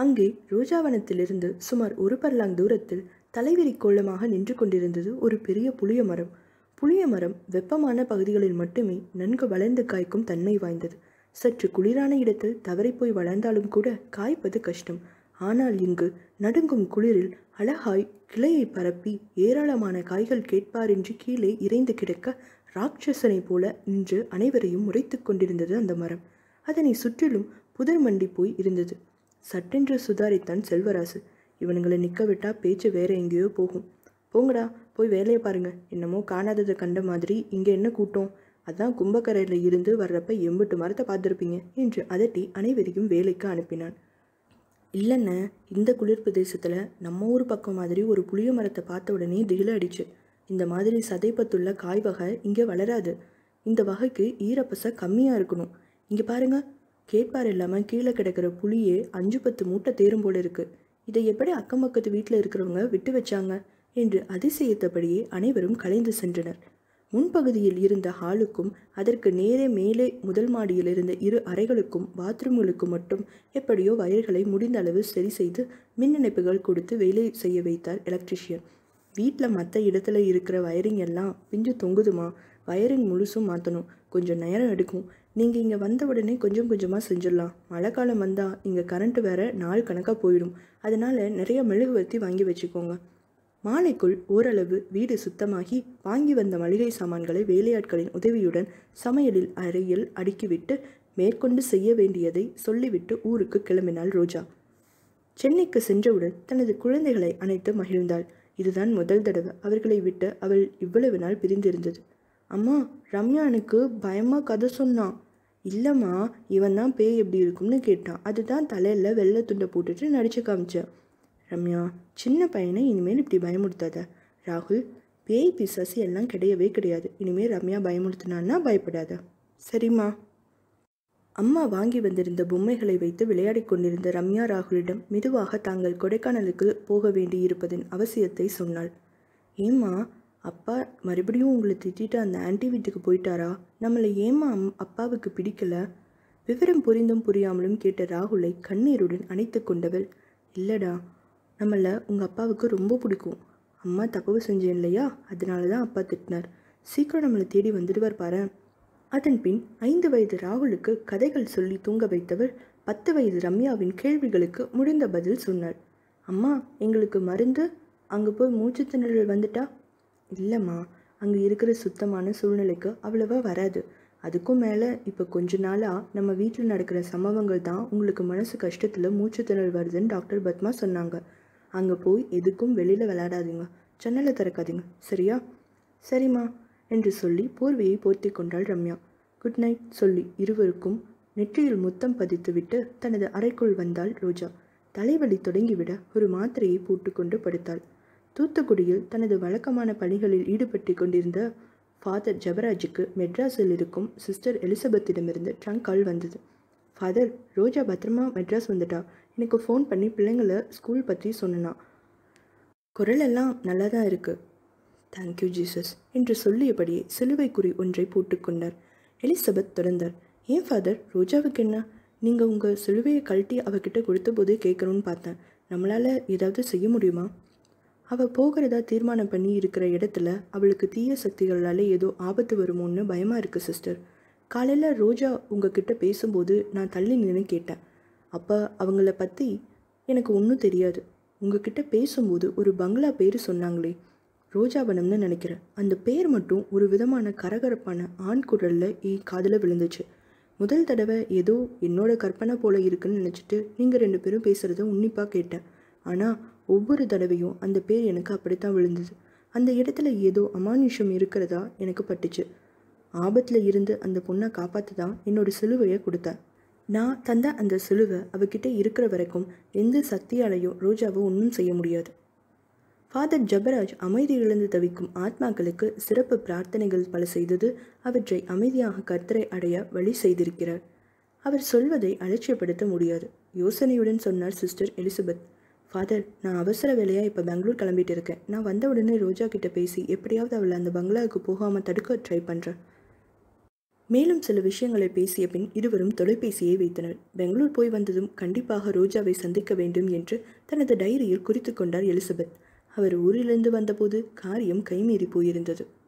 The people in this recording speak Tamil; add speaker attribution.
Speaker 1: அங்கே ரோஜாவனத்திலிருந்து சுமார் ஒரு பர்லாங் தூரத்தில் தலைவிரி கோலமாக நின்று கொண்டிருந்தது ஒரு பெரிய புளிய மரம் புளிய மரம் வெப்பமான பகுதிகளில் மட்டுமே நன்கு வளர்ந்து காய்க்கும் தன்மை வாய்ந்தது சற்று குளிரான இடத்தில் தவறிப்போய் வளர்ந்தாலும் கூட காய்ப்பது கஷ்டம் ஆனால் இங்கு நடுங்கும் குளிரில் அழகாய் கிளையை பரப்பி ஏராளமான காய்கள் கேட்பாரின்றி கீழே இறைந்து கிடக்க ராட்சசனை போல நின்று அனைவரையும் முறைத்துக் கொண்டிருந்தது அந்த மரம் அதனை சுற்றிலும் புதர் மண்டி போய் இருந்தது சட்டென்று சுதாரித்தான் செல்வராசு இவனுங்களை நிற்க விட்டா பேச்சு வேற எங்கேயோ போகும் போங்கடா போய் வேலையை பாருங்க என்னமோ காணாததை கண்ட மாதிரி இங்கே என்ன கூட்டம் அதான் கும்பக்கரையில் இருந்து வர்றப்ப எம்புட்டு மரத்தை பார்த்துருப்பீங்க என்று அதட்டி அனைவரையும் வேலைக்கு அனுப்பினான் இல்லைண்ணே இந்த குளிர் பிரதேசத்தில் நம்ம ஊர் பக்கம் மாதிரி ஒரு புளிய மரத்தை பார்த்த உடனே திகில அடிச்சு இந்த மாதிரி சதைப்பத்துள்ள காய் வகை இங்கே வளராது இந்த வகைக்கு ஈரப்பசை கம்மியாக இருக்கணும் இங்கே பாருங்க கேட்பார் இல்லாமல் கீழே கிடக்கிற புளியே அஞ்சு பத்து மூட்டை தேரும் போல இருக்கு இதை எப்படி அக்கம் பக்கத்து வீட்டில் இருக்கிறவங்க விட்டு வச்சாங்க என்று அதிசயித்தபடியே அனைவரும் கலைந்து சென்றனர் முன்பகுதியில் இருந்த ஹாலுக்கும் அதற்கு நேரே மேலே முதல் மாடியில் இருந்த இரு அறைகளுக்கும் பாத்ரூம்களுக்கும் மட்டும் எப்படியோ வயர்களை முடிந்த அளவு சரி செய்து மின் இணைப்புகள் கொடுத்து வேலை செய்ய வைத்தார் எலக்ட்ரிஷியன் வீட்டில் மற்ற இடத்துல இருக்கிற வயரிங் எல்லாம் பிஞ்சு தொங்குதுமா வயரிங் முழுசும் மாற்றணும் கொஞ்சம் நேரம் எடுக்கும் நீங்கள் இங்கே வந்த உடனே கொஞ்சம் கொஞ்சமாக செஞ்சிடலாம் மழை காலம் வந்தால் இங்கே கரண்ட்டு வேற நாள் கணக்காக போயிடும் அதனால் நிறைய மெழுகுவர்த்தி வாங்கி வச்சுக்கோங்க மாலைக்குள் ஓரளவு வீடு சுத்தமாகி வாங்கி வந்த மளிகை சாமான்களை வேலையாட்களின் உதவியுடன் சமையலில் அறையில் அடுக்கிவிட்டு மேற்கொண்டு செய்ய வேண்டியதை சொல்லிவிட்டு ஊருக்கு கிளம்பினாள் ரோஜா சென்னைக்கு சென்றவுடன் தனது குழந்தைகளை அணைத்து மகிழ்ந்தாள் இதுதான் முதல் தடவை அவர்களை விட்டு அவள் இவ்வளவு நாள் பிரிந்திருந்தது அம்மா ரம்யா எனக்கு பயமாக கதை சொன்னான் இல்லைம்மா இவன் தான் பேய் எப்படி இருக்கும்னு கேட்டான் அதுதான் தலையில் வெள்ளை துண்டை போட்டுட்டு நடிச்சு காமிச்சேன் ரம்யா சின்ன பையனை இனிமேல் இப்படி பயமுறுத்தாத ராகுல் பேய் பிசாசு எல்லாம் கிடையவே கிடையாது இனிமேல் ரம்யா பயமுறுத்தினான்னா பயப்படாத சரிம்மா அம்மா வாங்கி வந்திருந்த பொம்மைகளை வைத்து விளையாடிக் கொண்டிருந்த ரம்யா ராகுலிடம் மெதுவாக தாங்கள் கொடைக்கானலுக்கு போக வேண்டியிருப்பதன் அவசியத்தை சொன்னாள் ஏம்மா அப்பா மறுபடியும் உங்களை திட்டிட்டு அந்த ஆன்ட்டி வீட்டுக்கு போயிட்டாரா நம்மளை ஏம்மா அம் அப்பாவுக்கு பிடிக்கல விவரம் புரிந்தும் புரியாமலும் கேட்ட ராகுலை கண்ணீருடன் அணைத்து கொண்டவள் இல்லடா நம்மளை உங்கள் அப்பாவுக்கு ரொம்ப பிடிக்கும் அம்மா தப்பு செஞ்சேன் இல்லையா அதனால தான் அப்பா திட்டினார் சீக்கிரம் நம்மளை தேடி வந்துடுவார் பாரு அதன் பின் ஐந்து வயது ராகுலுக்கு கதைகள் சொல்லி தூங்க வைத்தவள் பத்து வயது ரம்யாவின் கேள்விகளுக்கு முடிந்த பதில் சொன்னாள் அம்மா எங்களுக்கு மருந்து அங்கே போய் மூச்சு திணறல் வந்துட்டா இல்லைம்மா அங்கே இருக்கிற சுத்தமான சூழ்நிலைக்கு அவ்வளவா வராது அதுக்கும் மேலே இப்போ கொஞ்ச நாளாக நம்ம வீட்டில் நடக்கிற சம்பவங்கள் தான் உங்களுக்கு மனசு கஷ்டத்தில் மூச்சு திணறல் வருதுன்னு டாக்டர் பத்மா சொன்னாங்க அங்கே போய் எதுக்கும் வெளியில் விளையாடாதீங்க ஜன்னலை திறக்காதீங்க சரியா சரிம்மா என்று சொல்லி போர்வையை போர்த்தி கொண்டாள் ரம்யா குட் நைட் சொல்லி இருவருக்கும் நெற்றியில் முத்தம் பதித்துவிட்டு தனது அறைக்குள் வந்தாள் ரோஜா தலைவலி தொடங்கிவிட ஒரு மாத்திரையை போட்டுக்கொண்டு படுத்தாள் தூத்துக்குடியில் தனது வழக்கமான பணிகளில் ஈடுபட்டு கொண்டிருந்த ஃபாதர் ஜபராஜுக்கு மெட்ராஸில் இருக்கும் சிஸ்டர் எலிசபெத்திடமிருந்து ட்ரங்க் கால் வந்தது ஃபாதர் ரோஜா பத்திரமா மெட்ராஸ் வந்துட்டா எனக்கு ஃபோன் பண்ணி பிள்ளைங்கள ஸ்கூல் பற்றி சொன்னனா குரல் எல்லாம் நல்லா தான் இருக்கு தேங்க்யூ ஜீசஸ் என்று சொல்லியபடியே சிலுவை குறி ஒன்றை போட்டுக்கொண்டார் எலிசபெத் தொடர்ந்தார் ஏன் ஃபாதர் ரோஜாவுக்கு என்ன நீங்கள் உங்கள் சிலுவையை கழட்டி அவகிட்ட கொடுத்த போதே கேட்கணும்னு பார்த்தேன் நம்மளால் ஏதாவது செய்ய முடியுமா அவள் போகிறதா தீர்மானம் பண்ணி இருக்கிற இடத்துல அவளுக்கு தீய சக்திகளால் ஏதோ ஆபத்து வருமோன்னு பயமாக இருக்குது சிஸ்டர் காலையில் ரோஜா உங்ககிட்ட பேசும்போது நான் தள்ளி நின்று கேட்டேன் அப்போ அவங்கள பற்றி எனக்கு ஒன்றும் தெரியாது உங்ககிட்ட பேசும்போது ஒரு பங்களா பேர் சொன்னாங்களே ரோஜாவனம்னு நினைக்கிறேன் அந்த பேர் மட்டும் ஒரு விதமான கரகரப்பான ஆண் குரலில் என் காதில் விழுந்துச்சு முதல் தடவை ஏதோ என்னோட கற்பனை போல இருக்குன்னு நினச்சிட்டு நீங்கள் ரெண்டு பேரும் பேசுகிறத உன்னிப்பாக கேட்டேன் ஆனால் ஒவ்வொரு தடவையும் அந்த பேர் எனக்கு அப்படித்தான் விழுந்தது அந்த இடத்துல ஏதோ அமானுஷம் இருக்கிறதா எனக்கு பட்டுச்சு ஆபத்தில் இருந்து அந்த பொண்ணை காப்பாற்ற தான் என்னோட சிலுவையை கொடுத்தேன் நான் தந்த அந்த சிலுவை அவகிட்ட இருக்கிற வரைக்கும் எந்த சக்தியாலையும் ரோஜாவை ஒன்றும் செய்ய முடியாது ஃபாதர் ஜபராஜ் அமைதி இழந்து தவிக்கும் ஆத்மாக்களுக்கு சிறப்பு பிரார்த்தனைகள் பல செய்தது அவற்றை அமைதியாக கர்த்தரை அடைய வழி செய்திருக்கிறார் அவர் சொல்வதை அலட்சியப்படுத்த முடியாது யோசனையுடன் சொன்னார் சிஸ்டர் எலிசபெத் ஃபாதர் நான் அவசர வேலையாக இப்போ பெங்களூர் கிளம்பிட்டு இருக்கேன் நான் வந்த உடனே ரோஜா கிட்ட பேசி எப்படியாவது அவளை அந்த பங்களாவுக்கு போகாமல் தடுக்க ட்ரை பண்ணுறேன் மேலும் சில விஷயங்களை பேசிய பின் இருவரும் தொலைபேசியை வைத்தனர் பெங்களூர் போய் வந்ததும் கண்டிப்பாக ரோஜாவை சந்திக்க வேண்டும் என்று தனது டைரியில் குறித்து கொண்டார் எலிசபெத் அவர் ஊரிலிருந்து வந்தபோது காரியம் கைமீறி போயிருந்தது